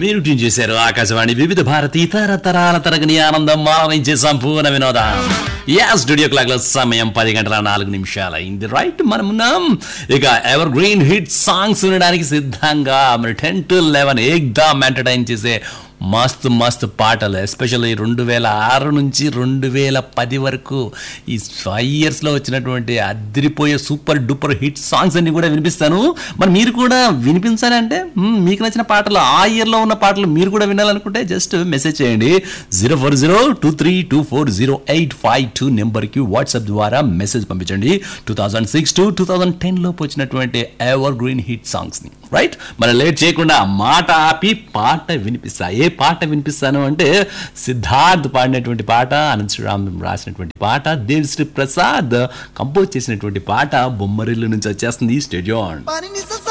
మీరు ట్యూన్ చేశారు ఆకాశవాణి వివిధ భారతి తరతరాల తరగని ఆనందం మాలనించే సంపూర్ణ వినోదం యా స్టూడియో క్లాక్ లో సమయం పది గంటల నాలుగు నిమిషాలు అయింది రైట్ మనం ఉన్నాం ఇక ఎవర్ గ్రీన్ హిట్ సాంగ్స్ వినడానికి సిద్ధంగా మరి టెన్ టు లెవెన్ ఏక్దామ్ ఎంటర్టైన్ చేసే మస్తు మస్తు పాటలు ఎస్పెషల్లీ రెండు వేల ఆరు నుంచి రెండు వేల పది వరకు ఈ ఫైవ్ ఇయర్స్లో వచ్చినటువంటి అదిరిపోయే సూపర్ డూపర్ హిట్ సాంగ్స్ అన్ని కూడా వినిపిస్తాను మరి మీరు కూడా వినిపించాలి అంటే మ్మ్, మీకు నచ్చిన పాటలు ఆ ఇయర్లో ఉన్న పాటలు మీరు కూడా వినాలనుకుంటే జస్ట్ మెసేజ్ చేయండి zero four zero two three two four zero eight five two నెంబర్కి వాట్సాప్ ద్వారా మెసేజ్ పంపించండి two thousand six to two thousand టెన్లోపు వచ్చినటువంటి ఎవర్ గ్రీన్ హిట్ సాంగ్స్ని రైట్ మరి లేట్ చేయకుండా మాట ఆపి పాట వినిపిస్తా ఏ పాట వినిపిస్తాను అంటే సిద్ధార్థ్ పాడినటువంటి పాట అనంత శ్రీరామ్ రాసినటువంటి పాట దేవిశ్రీ ప్రసాద్ కంపోజ్ చేసినటువంటి పాట బొమ్మరిల్లు నుంచి వచ్చేస్తుంది స్టేడియం Pani ni sa